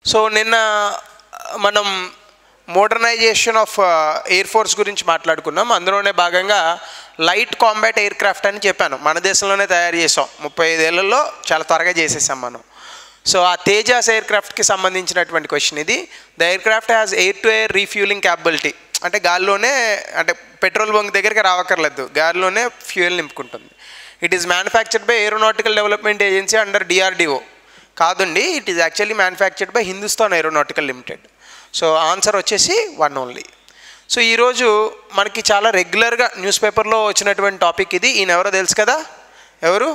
so నిన్న మనం modernisation of air force గురించి మాట్లాడుకున్నాం అందులోనే భాగంగా లైట్ కాంబాట్ ఎయిర్ క్రాఫ్ట్ అని చెప్పాను మన దేశంలోనే తయారు చేసాం ముప్పై ఐదేళ్లలో చాలా త్వరగా చేసేసాం మనం సో ఆ తేజాస్ ఎయిర్ క్రాఫ్ట్కి సంబంధించినటువంటి క్వశ్చన్ ఇది the aircraft has air to air refuelling capability అంటే గాల్లోనే అంటే పెట్రోల్ బంక్ దగ్గరికి రావక్కర్లేదు గాలిలోనే ఫ్యూయల్ నింపుకుంటుంది it is manufactured by aeronautical development agency under DRDO కాదండి it is actually manufactured by Hindustan aeronautical limited so answer వచ్చేసి వన్ ఓన్లీ సో ఈరోజు మనకి చాలా రెగ్యులర్గా న్యూస్ పేపర్లో వచ్చినటువంటి టాపిక్ ఇది ఈయన ఎవరో తెలుసు కదా ఎవరు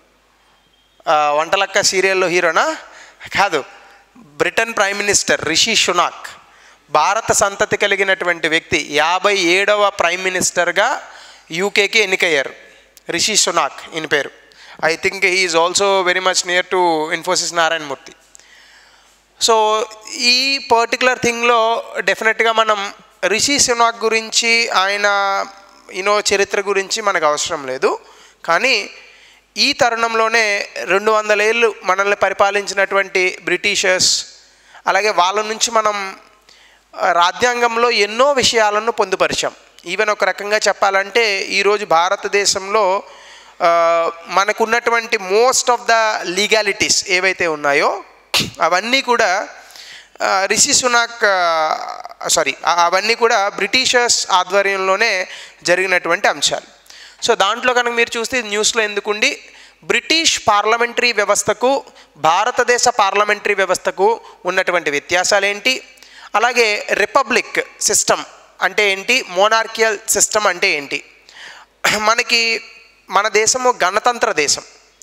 ఆ, వంటలక్క సీరియల్లో హీరోనా కాదు Britain prime minister Rishi Sunak భారత సంతతి కలిగినటువంటి వ్యక్తి యాభై ఏడవ ప్రైమ్ మినిస్టర్గా యూకేకి ఎన్నికయ్యారు రిషి సునాక్ ఈయన పేరు I think is also very much near to Infosys Narayanamurthy so ఈ పర్టికులర్ థింగ్లో డెఫినెట్గా మనం రిషి సునాక్ గురించి ఆయన యూనో చరిత్ర గురించి మనకు అవసరం లేదు కానీ ఈ తరుణంలోనే రెండు వందల ఏళ్ళు మనల్ని పరిపాలించినటువంటి బ్రిటిషర్స్ అలాగే వాళ్ళ నుంచి మనం ఆ, రాజ్యాంగంలో ఎన్నో విషయాలను పొందుపరిచాం ఈవెన్ ఒక రకంగా చెప్పాలంటే ఈరోజు భారతదేశంలో ఆ, మనకున్నటువంటి మోస్ట్ ఆఫ్ ద లీగాలిటీస్ ఏవైతే ఉన్నాయో అవన్నీ కూడా ఆ, రిషి సునాక్ సారీ అవన్నీ కూడా బ్రిటిషర్స్ ఆధ్వర్యంలోనే జరిగినటువంటి అంశాలు సో దాంట్లో కనుక మీరు చూస్తే ఇది న్యూస్లో ఎందుకుండి బ్రిటిష్ పార్లమెంటరీ వ్యవస్థకు భారతదేశ పార్లమెంటరీ వ్యవస్థకు ఉన్నటువంటి వ్యత్యాసాలు ఏంటి అలాగే రిపబ్లిక్ సిస్టమ్ అంటే ఏంటి మోనార్కియల్ సిస్టమ్ అంటే ఏంటి మనకి మన దేశము గణతంత్ర దేశం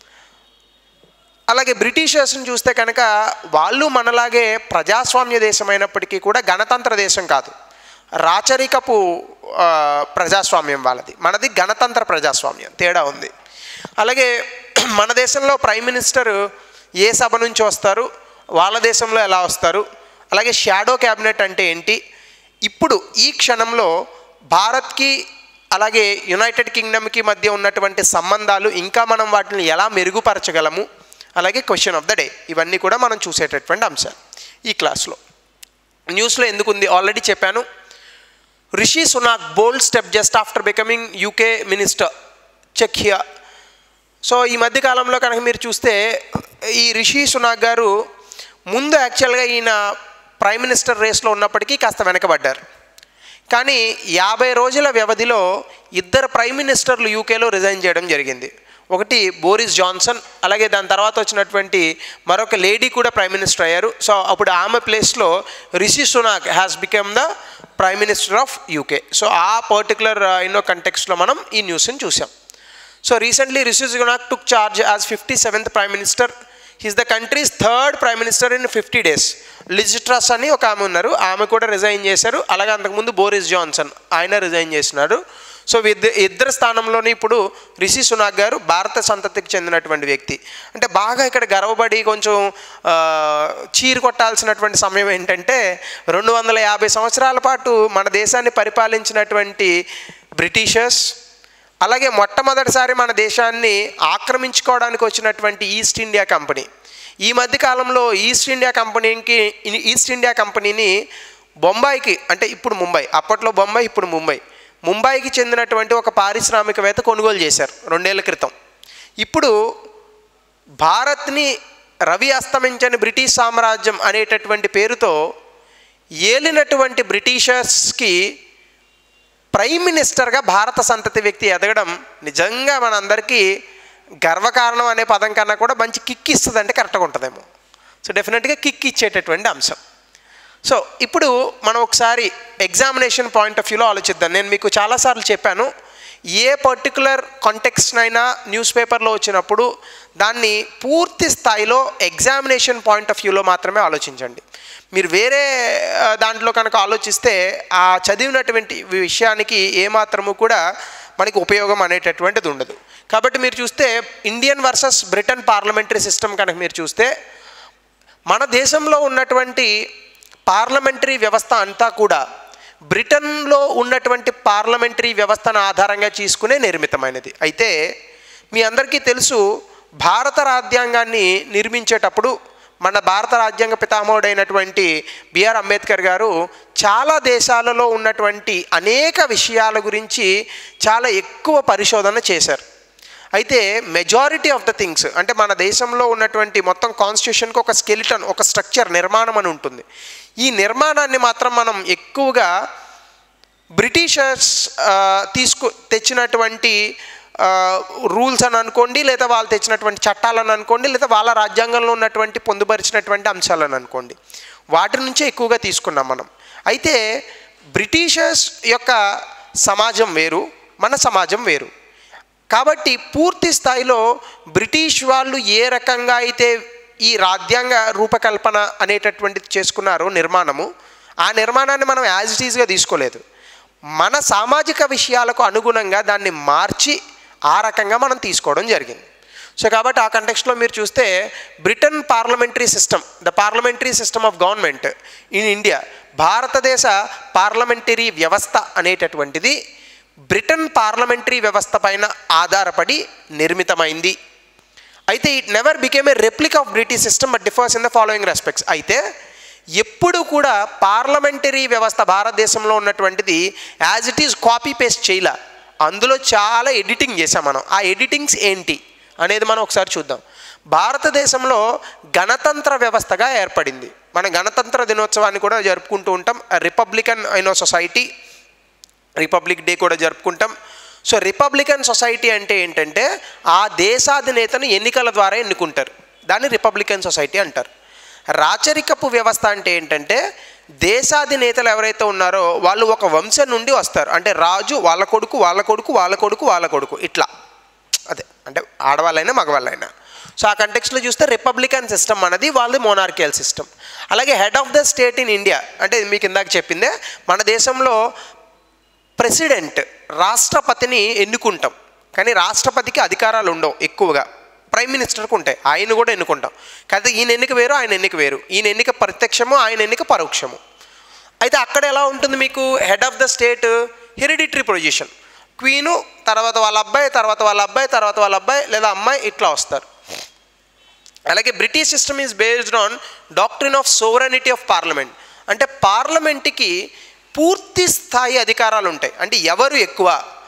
అలాగే బ్రిటిషర్స్ని చూస్తే కనుక వాళ్ళు మనలాగే ప్రజాస్వామ్య దేశం అయినప్పటికీ కూడా గణతంత్ర దేశం కాదు రాచరికపు ఆ, ప్రజాస్వామ్యం వాళ్ళది మనది గణతంత్ర ప్రజాస్వామ్యం తేడా ఉంది అలాగే మన దేశంలో ప్రైమ్ మినిస్టర్ ఏ సభ నుంచి వస్తారు వాళ్ళ దేశంలో ఎలా వస్తారు అలాగే షాడో క్యాబినెట్ అంటే ఏంటి ఇప్పుడు ఈ క్షణంలో భారత్కి అలాగే యునైటెడ్ కింగ్డమ్కి మధ్య ఉన్నటువంటి సంబంధాలు ఇంకా మనం వాటిని ఎలా మెరుగుపరచగలము అలాగే క్వశ్చన్ ఆఫ్ ద డే ఇవన్నీ కూడా మనం చూసేటటువంటి అంశాలు ఈ క్లాస్లో న్యూస్లో ఎందుకు ఉంది ఆల్రెడీ చెప్పాను Rishi Sunak bold step just after becoming UK minister check here so ఈ మధ్య కాలంలో కనుక మీరు చూస్తే ఈ రిషి సునాక్ గారు ముందు యాక్చువల్గా ఈయన ప్రైమ్ మినిస్టర్ రేస్లో ఉన్నప్పటికీ కాస్త వెనకబడ్డారు కానీ యాభై రోజుల వ్యవధిలో ఇద్దరు ప్రైమ్ మినిస్టర్లు యూకేలో రిజైన్ చేయడం జరిగింది ఒకటి బోరిస్ జాన్సన్ అలాగే దాని తర్వాత వచ్చినటువంటి మరొక లేడీ కూడా ప్రైమ్ మినిస్టర్ అయ్యారు సో అప్పుడు ఆమె ప్లేస్లో Rishi Sunak has become the prime minister of UK so ఆ పర్టికులర్ ఎన్నో కంటెక్స్ట్లో మనం ఈ న్యూస్ని చూసాం so recently Rishi Sunak took charge as fifty seventh prime minister he's the country's third prime minister in fifty days Liz Truss అని ఒక ఆమె ఉన్నారు ఆమె కూడా రిజైన్ చేశారు అలాగే అంతకుముందు బోరిస్ జాన్సన్ ఆయన రిజైన్ చేసినారు సో ఇద్ద ఇద్దరు స్థానంలోనే ఇప్పుడు రిషి సునాక్ గారు భారత సంతతికి చెందినటువంటి వ్యక్తి అంటే బాగా ఇక్కడ గర్వపడి కొంచెం ఆ, చీరు కొట్టాల్సినటువంటి సమయం ఏంటంటే రెండు వందల యాభై సంవత్సరాల పాటు మన దేశాన్ని పరిపాలించినటువంటి బ్రిటిషర్స్ అలాగే మొట్టమొదటిసారి మన దేశాన్ని ఆక్రమించుకోవడానికి వచ్చినటువంటి ఈస్ట్ ఇండియా కంపెనీ ఈ మధ్య కాలంలో ఈస్ట్ ఇండియా కంపెనీకి ఈస్ట్ ఇండియా కంపెనీని బొంబాయికి అంటే ఇప్పుడు ముంబై అప్పట్లో బొంబాయి ఇప్పుడు ముంబై ముంబైకి చెందినటువంటి ఒక పారిశ్రామికవేత్త కొనుగోలు చేశారు రెండేళ్ల క్రితం ఇప్పుడు భారత్ని రవి అస్తమించని బ్రిటిష్ సామ్రాజ్యం అనేటటువంటి పేరుతో ఏలినటువంటి బ్రిటిషర్స్కి ప్రైమ్ మినిస్టర్గా భారత సంతతి వ్యక్తి ఎదగడం నిజంగా మనందరికీ గర్వకారణం అనే పదం కన్నా కూడా మంచి కిక్ ఇస్తుంది అంటే కరెక్ట్గా ఉంటుందేమో సో డెఫినెట్గా కిక్ ఇచ్చేటటువంటి అంశం సో ఇప్పుడు మనం ఒకసారి ఎగ్జామినేషన్ పాయింట్ ఆఫ్ వ్యూలో ఆలోచిద్దాం నేను మీకు చాలాసార్లు చెప్పాను ఏ పర్టికులర్ కాంటెక్స్నైనా న్యూస్ పేపర్లో వచ్చినప్పుడు దాన్ని పూర్తి స్థాయిలో ఎగ్జామినేషన్ పాయింట్ ఆఫ్ వ్యూలో మాత్రమే ఆలోచించండి మీరు వేరే ఆ, దాంట్లో కనుక ఆలోచిస్తే ఆ చదివినటువంటి విషయానికి ఏమాత్రము కూడా మనకి ఉపయోగం అనేటటువంటిది ఉండదు కాబట్టి మీరు చూస్తే Indian versus Britain parliamentary system కనుక మీరు చూస్తే మన దేశంలో ఉన్నటువంటి పార్లమెంటరీ వ్యవస్థ అంతా కూడా బ్రిటన్లో ఉన్నటువంటి పార్లమెంటరీ వ్యవస్థను ఆధారంగా తీసుకునే నిర్మితమైనది అయితే మీ అందరికీ తెలుసు భారత రాజ్యాంగాన్ని నిర్మించేటప్పుడు మన భారత రాజ్యాంగ పితామహుడైనటువంటి బిఆర్ అంబేద్కర్ గారు చాలా దేశాలలో ఉన్నటువంటి అనేక విషయాల గురించి చాలా ఎక్కువ పరిశోధన చేశారు అయితే మెజారిటీ ఆఫ్ ద థింగ్స్ అంటే మన దేశంలో ఉన్నటువంటి మొత్తం కాన్స్టిట్యూషన్కి ఒక స్కెలిటన్ ఒక స్ట్రక్చర్ నిర్మాణం అని ఉంటుంది ఈ నిర్మాణాన్ని మాత్రం మనం ఎక్కువగా బ్రిటిషర్స్ ఆ, తీసుకు తెచ్చినటువంటి రూల్స్ అని అనుకోండి లేదా వాళ్ళు తెచ్చినటువంటి చట్టాలను అనుకోండి లేదా వాళ్ళ రాజ్యాంగంలో ఉన్నటువంటి పొందుపరిచినటువంటి అంశాలను అనుకోండి వాటి నుంచే ఎక్కువగా తీసుకున్నాం మనం అయితే బ్రిటిషర్స్ యొక్క సమాజం వేరు మన సమాజం వేరు కాబట్టి పూర్తి స్థాయిలో బ్రిటిష్ వాళ్ళు ఏ రకంగా అయితే ఈ రాజ్యాంగ రూపకల్పన అనేటటువంటిది చేసుకున్నారో నిర్మాణము ఆ నిర్మాణాన్ని మనం యాజ్ ఇట్ ఈజ్గా తీసుకోలేదు మన సామాజిక విషయాలకు అనుగుణంగా దాన్ని మార్చి ఆ రకంగా మనం తీసుకోవడం జరిగింది సో కాబట్టి ఆ కంటెక్స్ట్లో మీరు చూస్తే Britain parliamentary system the parliamentary system of government in India భారతదేశ పార్లమెంటరీ వ్యవస్థ అనేటటువంటిది బ్రిటన్ పార్లమెంటరీ వ్యవస్థ పైన ఆధారపడి నిర్మితమైంది అయితే it never became a replica of British system but differs in the following respects అయితే ఎప్పుడు కూడా పార్లమెంటరీ వ్యవస్థ భారతదేశంలో ఉన్నటువంటిది as it is copy paste చేయలే అందులో చాలా ఎడిటింగ్ చేసాం మనం ఆ ఎడిటింగ్స్ ఏంటి అనేది మనం ఒకసారి చూద్దాం భారతదేశంలో గణతంత్ర వ్యవస్థగా ఏర్పడింది మన గణతంత్ర దినోత్సవాన్ని కూడా జరుపుకుంటూ ఉంటాం రిపబ్లికన్ అయిన సొసైటీ రిపబ్లిక్ డే కూడా జరుపుకుంటాం సో రిపబ్లికన్ సొసైటీ అంటే ఏంటంటే ఆ దేశాధినేతను ఎన్నికల ద్వారా ఎన్నుకుంటారు దాన్ని రిపబ్లికన్ సొసైటీ అంటారు రాచరికపు వ్యవస్థ అంటే ఏంటంటే దేశాధినేతలు ఎవరైతే ఉన్నారో వాళ్ళు ఒక వంశం నుండి వస్తారు అంటే రాజు వాళ్ళ కొడుకు వాళ్ళ కొడుకు వాళ్ళ కొడుకు వాళ్ళ కొడుకు ఇట్లా అదే అంటే ఆడవాళ్ళైనా మగవాళ్ళైనా సో ఆ కంటెక్స్లో చూస్తే రిపబ్లికన్ సిస్టమ్ అనేది వాళ్ళది మోనార్కియల్ సిస్టమ్ అలాగే head of the state in India అంటే మీకు ఇందాక చెప్పిందే మన దేశంలో ప్రెసిడెంట్ రాష్ట్రపతిని ఎన్నుకుంటాం కానీ రాష్ట్రపతికి అధికారాలు ఉండవు ఎక్కువగా ప్రైమ్ మినిస్టర్కి ఉంటాయి ఆయన కూడా ఎన్నుకుంటాం కాకపోతే ఈయన ఎన్నిక వేరు ఆయన ఎన్నిక వేరు ఈయన ఎన్నిక ప్రత్యక్షము ఆయన ఎన్నిక పరోక్షము అయితే అక్కడ ఎలా ఉంటుంది మీకు head of the state hereditary position queen తర్వాత వాళ్ళ అబ్బాయి తర్వాత వాళ్ళ అబ్బాయి తర్వాత వాళ్ళ అబ్బాయి లేదా అమ్మాయి ఇట్లా వస్తారు అలాగే British system is based on doctrine of sovereignty of parliament అంటే పార్లమెంట్కి పూర్తి స్థాయి అధికారాలు ఉంటాయి అంటే ఎవరు ఎక్కువ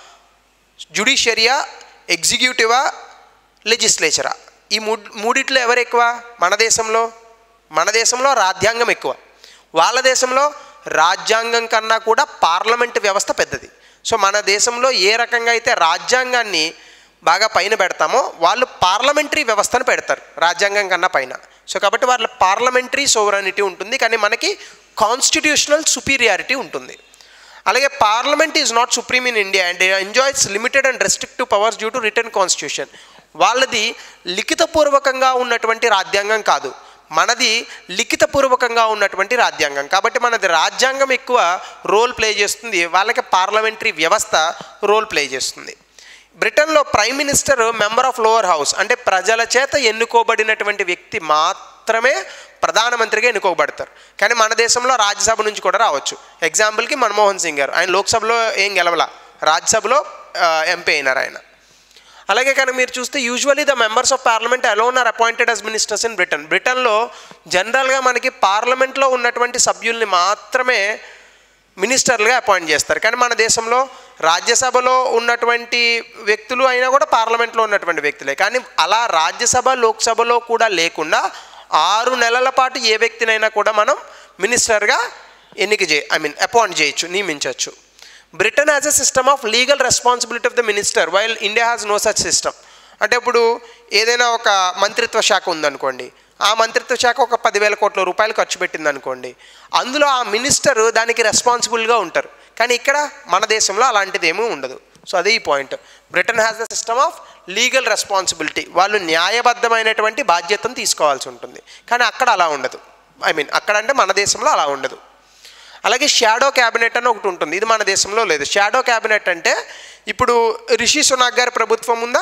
జుడిషియరియా ఎగ్జిక్యూటివా లెజిస్లేచరా ఈ మూడు మూడిట్లో ఎవరు ఎక్కువ మన దేశంలో మన దేశంలో రాజ్యాంగం ఎక్కువ వాళ్ళ దేశంలో రాజ్యాంగం కన్నా కూడా పార్లమెంట్ వ్యవస్థ పెద్దది సో మన దేశంలో ఏ రకంగా అయితే రాజ్యాంగాన్ని బాగా పైన పెడతామో వాళ్ళు పార్లమెంటరీ వ్యవస్థను పెడతారు రాజ్యాంగం కన్నా పైన సో కాబట్టి వాళ్ళ పార్లమెంటరీ సోవరానిటీ ఉంటుంది కానీ మనకి కాన్స్టిట్యూషనల్ సుపీరియారిటీ ఉంటుంది అలాగే parliament is not supreme in India and enjoys limited and restrictive powers due to written constitution వాళ్ళది లిఖితపూర్వకంగా ఉన్నటువంటి రాజ్యాంగం కాదు మనది లిఖితపూర్వకంగా ఉన్నటువంటి రాజ్యాంగం కాబట్టి మనది రాజ్యాంగం ఎక్కువ రోల్ ప్లే చేస్తుంది వాళ్ళకి పార్లమెంటరీ వ్యవస్థ రోల్ ప్లే చేస్తుంది బ్రిటన్లో prime minister member of lower house అంటే ప్రజల చేత ఎన్నుకోబడినటువంటి వ్యక్తి మాత్రమే ప్రధానమంత్రిగా ఎన్నుకోబడతారు కానీ మన దేశంలో రాజ్యసభ నుంచి కూడా రావచ్చు ఎగ్జాంపుల్కి మన్మోహన్ సింగ్ గారు ఆయన లోక్సభలో ఏం గెలవలా రాజ్యసభలో ఎంపీ అయినారు ఆయన అలాగే కానీ మీరు చూస్తే usually the members of parliament alone are appointed as ministers in Britain బ్రిటన్లో జనరల్గా మనకి పార్లమెంట్లో ఉన్నటువంటి సభ్యుల్ని మాత్రమే మినిస్టర్లుగా అపాయింట్ చేస్తారు కానీ మన దేశంలో రాజ్యసభలో ఉన్నటువంటి వ్యక్తులు అయినా కూడా పార్లమెంట్లో ఉన్నటువంటి వ్యక్తులే కానీ అలా రాజ్యసభ లోక్సభలో కూడా లేకుండా ఆరు నెలల పాటు ఏ వ్యక్తినైనా కూడా మనం మినిస్టర్గా ఎన్నిక చే ఐ మీన్ అపాయింట్ చేయొచ్చు నియమించవచ్చు Britain has a system of legal responsibility of the minister while India has no such system అంటే ఇప్పుడు ఏదైనా ఒక మంత్రిత్వ శాఖ ఉందనుకోండి ఆ మంత్రిత్వ శాఖ ఒక పదివేల కోట్ల రూపాయలు ఖర్చు పెట్టింది అనుకోండి అందులో ఆ మినిస్టర్ దానికి రెస్పాన్సిబుల్గా ఉంటారు కానీ ఇక్కడ మన దేశంలో అలాంటిది ఏమీ ఉండదు సో అదే ఈ point Britain has the system of legal responsibility వాళ్ళు న్యాయబద్ధమైనటువంటి బాధ్యతను తీసుకోవాల్సి ఉంటుంది కానీ అక్కడ అలా ఉండదు ఐ మీన్ అక్కడ అంటే మన దేశంలో అలా ఉండదు అలాగే షాడో క్యాబినెట్ అని ఒకటి ఉంటుంది ఇది మన దేశంలో లేదు షాడో క్యాబినెట్ అంటే ఇప్పుడు రిషి సునాక్ గారి ప్రభుత్వం ఉందా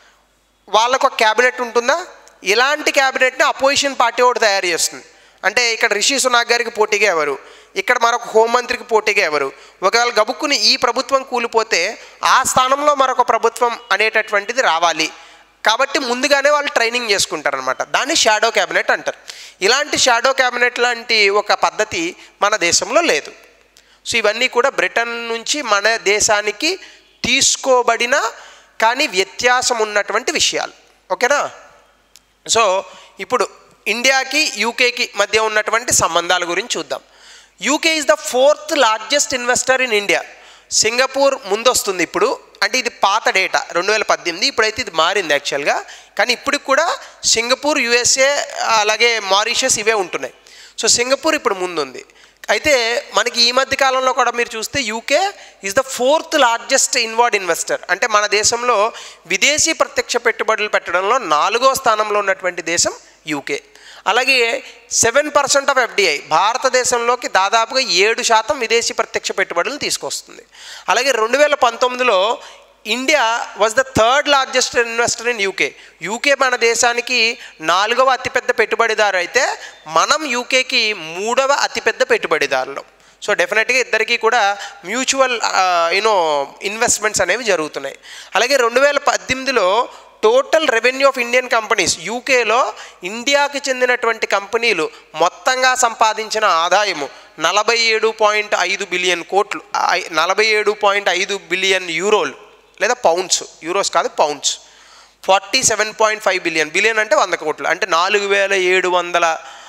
వాళ్ళకు ఒక క్యాబినెట్ ఉంటుందా ఇలాంటి క్యాబినెట్ని అపోజిషన్ పార్టీ ఒకటి తయారు చేస్తుంది అంటే ఇక్కడ రిషి సునాక్ గారికి పోటీగా ఎవరు ఇక్కడ మరొక హోంమంత్రికి పోటీగా ఎవరు ఒకవేళ గబుక్కుని ఈ ప్రభుత్వం కూలిపోతే ఆ స్థానంలో మరొక ప్రభుత్వం అనేటటువంటిది రావాలి కాబట్టి ముందుగానే వాళ్ళు ట్రైనింగ్ చేసుకుంటారనమాట దాన్ని షాడో క్యాబినెట్ అంటారు ఇలాంటి షాడో క్యాబినెట్ లాంటి ఒక పద్ధతి మన దేశంలో లేదు సో ఇవన్నీ కూడా బ్రిటన్ నుంచి మన దేశానికి తీసుకోబడిన కానీ వ్యత్యాసం ఉన్నటువంటి విషయాలు ఓకేనా సో ఇప్పుడు ఇండియాకి యూకేకి మధ్య ఉన్నటువంటి సంబంధాల గురించి చూద్దాం UK is the fourth largest investor in India Singapore ముందొస్తుంది ఇప్పుడు అంటే ఇది పాత డేటా రెండు వేల పద్దెనిమిది ఇప్పుడైతే ఇది మారింది యాక్చువల్గా కానీ ఇప్పటికి కూడా సింగపూర్ యుఎస్ఏ అలాగే మారిషస్ ఇవే ఉంటున్నాయి సో సింగపూర్ ఇప్పుడు ముందుంది అయితే మనకి ఈ మధ్య కాలంలో కూడా మీరు చూస్తే UK is the fourth largest inward investor అంటే మన దేశంలో విదేశీ ప్రత్యక్ష పెట్టుబడులు పెట్టడంలో నాలుగో స్థానంలో ఉన్నటువంటి దేశం యూకే అలాగే సెవెన్ పర్సెంట్ ఆఫ్ ఎఫ్డిఐ భారతదేశంలోకి దాదాపుగా ఏడు శాతం విదేశీ ప్రత్యక్ష పెట్టుబడులు తీసుకొస్తుంది అలాగే రెండు వేల పంతొమ్మిదిలో India was the third largest investor in UK UK మన దేశానికి నాలుగవ అతిపెద్ద పెట్టుబడిదారు అయితే మనం యూకేకి మూడవ అతిపెద్ద పెట్టుబడిదారులు సో డెఫినెట్గా ఇద్దరికీ కూడా మ్యూచువల్ యూనో ఇన్వెస్ట్మెంట్స్ అనేవి జరుగుతున్నాయి అలాగే రెండు వేల పద్దెనిమిదిలో total revenue of Indian companies యూకేలో ఇండియాకి చెందినటువంటి కంపెనీలు మొత్తంగా సంపాదించిన ఆదాయము నలభై ఏడు పాయింట్ ఐదు బిలియన్ కోట్లు ఐ- నలభై ఏడు పాయింట్ ఐదు బిలియన్ యూరోలు లేదా పౌండ్స్ యూరోస్ కాదు pounds forty seven point five billion billion అంటే వంద కోట్లు అంటే నాలుగు వేల ఏడు వందల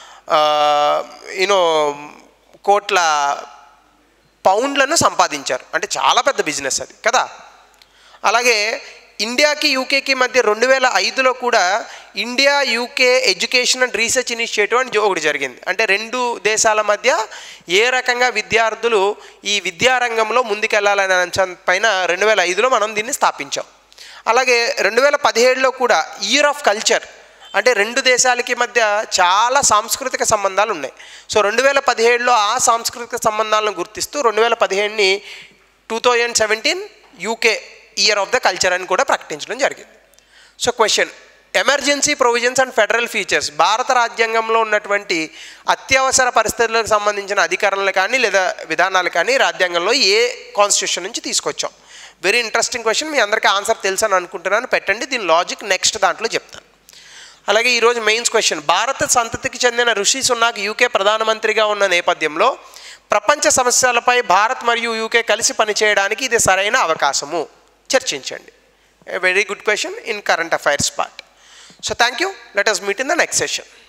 యూనో కోట్ల పౌండ్లను సంపాదించారు అంటే చాలా పెద్ద బిజినెస్ అది కదా అలాగే ఇండియాకి యూకేకి మధ్య రెండు వేల ఐదులో కూడా India UK education and research initiative అని ఒకటి జరిగింది అంటే రెండు దేశాల మధ్య ఏ రకంగా విద్యార్థులు ఈ విద్యారంగంలో ముందుకెళ్లాలనే అంశం పైన రెండు వేల ఐదులో మనం దీన్ని స్థాపించాం అలాగే రెండు వేల పదిహేడులో కూడా ఇయర్ ఆఫ్ కల్చర్ అంటే రెండు దేశాలకి మధ్య చాలా సాంస్కృతిక సంబంధాలు ఉన్నాయి సో రెండు వేల పదిహేడులో ఆ సాంస్కృతిక సంబంధాలను గుర్తిస్తూ రెండు వేల పదిహేడుని two thousand seventeen UK year of the culture అని కూడా ప్రకటించడం జరిగింది so question emergency provisions and federal features భారత రాజ్యాంగంలో ఉన్నటువంటి అత్యవసర పరిస్థితులకు సంబంధించిన అధికారాలు కానీ లేదా విధానాలు కానీ రాజ్యాంగంలో ఏ కాన్స్టిట్యూషన్ నుంచి తీసుకొచ్చాం వెరీ ఇంట్రెస్టింగ్ క్వశ్చన్ మీ అందరికీ ఆన్సర్ తెలుసు అని అనుకుంటున్నాను పెట్టండి దీని లాజిక్ నెక్స్ట్ దాంట్లో చెప్తాను అలాగే ఈరోజు మెయిన్స్ క్వశ్చన్ భారత సంతతికి చెందిన ఋషి సునాక్ యూకే ప్రధానమంత్రిగా ఉన్న నేపథ్యంలో ప్రపంచ సమస్యలపై భారత్ మరియు యూకే కలిసి పనిచేయడానికి ఇది సరైన అవకాశము చర్చించండి very good question in current affairs part so thank you let us meet in the next session